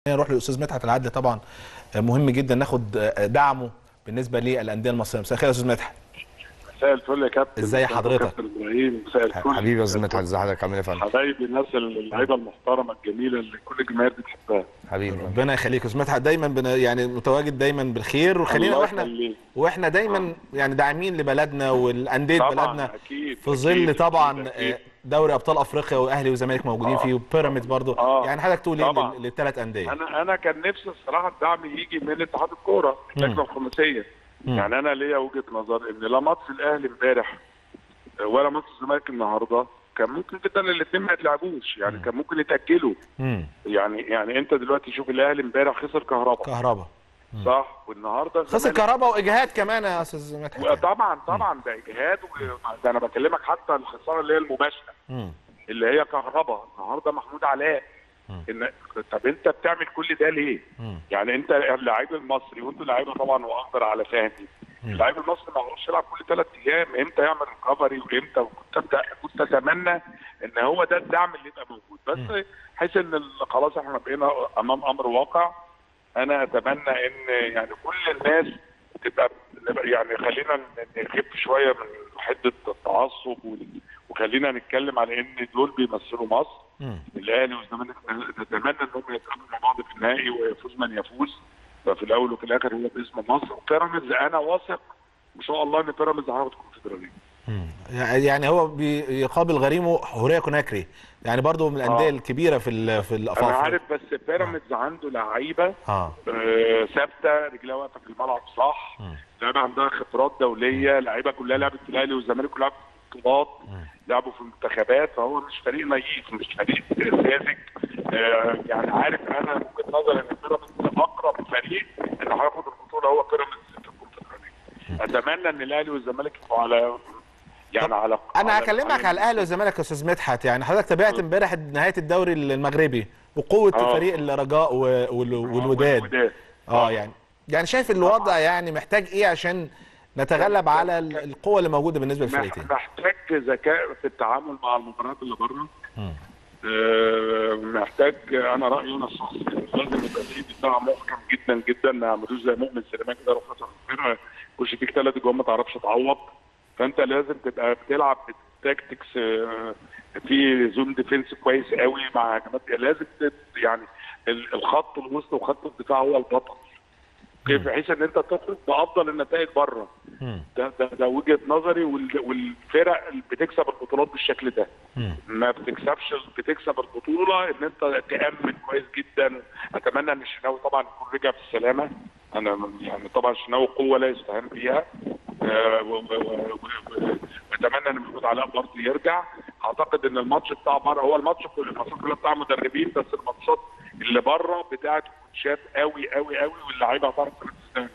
نروح للاستاذ مدحت العدل طبعا مهم جدا ناخد دعمه بالنسبه للانديه المصريه مساء الخير يا استاذ مدحت مساء الفل يا كابتن ازي حضرتك؟ كابتن ابراهيم مساء الفل حبيبي يا استاذ مدحت ازي حضرتك عامل ايه يا فندم حبايبي الناس اللعيبه المحترمه الجميله اللي كل الجماهير بتحبها حبيبي ربنا يخليك يا استاذ مدحت دايما بن يعني متواجد دايما بالخير وخلينا الله واحنا يخليك. واحنا دايما يعني داعمين لبلدنا والانديه طبعا بلدنا اكيد في ظل أكيد، طبعا أكيد. دوري ابطال افريقيا واهلي وزمالك موجودين آه. فيه وبيراميدز برضه آه. يعني حضرتك تقول ايه طبعا. لل- للثلاث انديه انا انا كان نفسي الصراحه الدعم يجي من اتحاد الكوره اللجنه الخماسيه مم. يعني انا ليا وجهه نظر ان لا ماتش الاهلي امبارح ولا ماتش الزمالك النهارده كان ممكن جدا الاثنين ما يتلعبوش يعني كان ممكن يتاجلوا امم يعني يعني انت دلوقتي شوف الاهلي امبارح خسر كهرباء كهربا صح والنهارده خسر الزمالك- كهربا واجهاد كمان يا استاذ مدحت طبعا طبعا ده اجهاد و- ده انا بكلمك حتى الخساره اللي هي المباشره مم. اللي هي كهرباء النهارده محمود علاء ان طب انت بتعمل كل ده ليه؟ مم. يعني انت اللعيب المصري وانتوا لعيبه طبعا واقدر على فهمي اللعيب المصري ما يعرفش يلعب كل ثلاث ايام امتى يعمل ريكفري وامتى وكنت كنت اتمنى ان هو ده الدعم اللي يبقى موجود بس حيث ان ال- خلاص احنا بقينا امام امر واقع انا اتمنى ان يعني كل الناس تبقى نبقى يعني خلينا نخف شويه من حده التعصب وال- وخلينا نتكلم على ان دول بيمثلوا مصر مم. الاهلي والزمالك نتمنى ان هم يتقابلوا مع بعض في النهائي ويفوز من يفوز ففي الاول وفي الاخر هو باسم مصر وبيراميدز انا واثق ان شاء الله ان بيراميدز هياخد الكونفدراليه مم. يعني هو بيقابل غريمه هوريا كوناكري يعني برضه من الانديه آه. الكبيره في ال- في انا الافاق عارف بس بيراميدز عنده لعيبه اه آه، ثابته رجلها واقفه في الملعب صح مم. لعيبه عندها خبرات دوليه لعيبه كلها لعبت في الاهلي والزمالك كلها في بطولات لعبوا في المنتخبات فهو مش فريق نايف مش فريق ساذج آه، يعني عارف انا وجهه نظري ان بيراميدز اقرب فريق ان هياخد البطوله هو بيراميدز في الكونفدراليه اتمنى ان الاهلي والزمالك يبقوا على يعني على انا على- هكلمك على الاهلي والزمالك يا استاذ مدحت يعني حضرتك تابعت امبارح نهايه الدوري المغربي وقوه آه. فريق الرجاء و- وال- والوداد والوداد. اه يعني يعني شايف الوضع يعني محتاج ايه عشان نتغلب على ال- القوه اللي موجوده بالنسبه للفرقتين محتاج ذكاء في التعامل مع المباريات اللي بره مم. آه، محتاج انا رايي انا الشخصي لازم يبقى في دفاع محكم جدا جدا ما يعملوش زي مؤمن سليمان كده لو خسر الفرقه يخش فيك ثلاث جوان ما تعرفش تعوض فانت لازم تبقى بتلعب بالتاكتكس آه، في زون ديفنس كويس قوي مع هجمات لازم تت- يعني ال- الخط الوسط وخط الدفاع هو البطل كيف بحيث ان انت تخرج بافضل النتائج بره مم. ده ده, ده وجهه نظري وال- والفرق اللي بتكسب البطولات بالشكل ده مم. ما بتكسبش بتكسب البطوله ان انت تامن كويس جدا اتمنى ان الشناوي طبعا يكون رجع بالسلامه انا يعني طبعا الشناوي قوه لا يستهان بيها آه، و- و- و- و- واتمنى ان محمود علاء برضه يرجع اعتقد ان الماتش بتاع بره هو الماتش كل الماتشات كلها بتاع مدربين بس الماتشات اللي بره بتاعت كوتشات قوي قوي قوي واللعيبه هتعرف تستخدم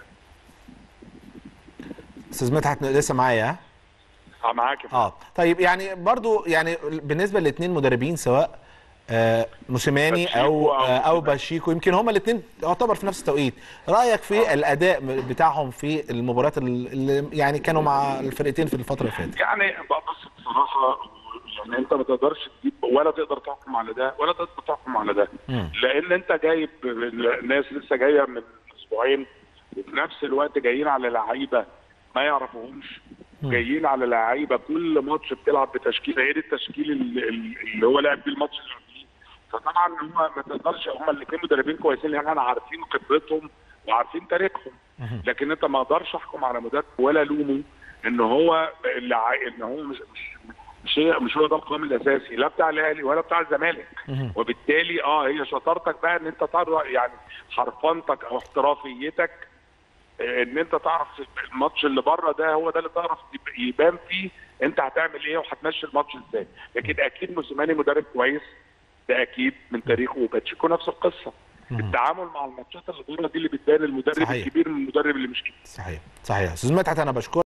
استاذ مدحت لسه معايا ها؟ معاك يا اه طيب يعني برضو يعني بالنسبه للاثنين مدربين سواء آه موسيماني او باتشيكو أو آه او موسيماني. باشيكو يمكن هما الاثنين يعتبر في نفس التوقيت رايك في الاداء بتاعهم في المباريات اللي يعني كانوا مع الفرقتين في الفتره اللي فاتت يعني بص بصراحه يعني انت ما تقدرش تجيب ولا تقدر تحكم على ده ولا تقدر تحكم على ده مم. لان انت جايب ناس لسه جايه من اسبوعين وفي نفس الوقت جايين على لعيبه ما يعرفوهمش جايين على لعيبه كل ماتش بتلعب بتشكيله غير التشكيل اللي, اللي هو لعب بيه الماتش اللي قبليه فطبعا هم ما تقدرش هم الاثنين مدربين كويسين لان احنا عارفين خبرتهم وعارفين تاريخهم لكن انت ما اقدرش احكم على مدرب ولا لومه ان هو اللي عا- ان هو مش مش مش هي مش هو ده القوام الاساسي لا بتاع الاهلي ولا بتاع الزمالك مهم. وبالتالي اه هي شطارتك بقى ان انت تعرف يعني حرفنتك او احترافيتك آه، ان انت تعرف الماتش اللي بره ده هو ده اللي تعرف يب- يبان فيه انت هتعمل ايه وهتمشي الماتش ازاي لكن اكيد موسيماني مدرب كويس ده اكيد من تاريخه وباتشيكو نفس القصه التعامل مع الماتشات اللي بره دي اللي بتبان المدرب صحيح. الكبير من المدرب اللي مش كبير صحيح صحيح استاذ مدحت انا بشكرك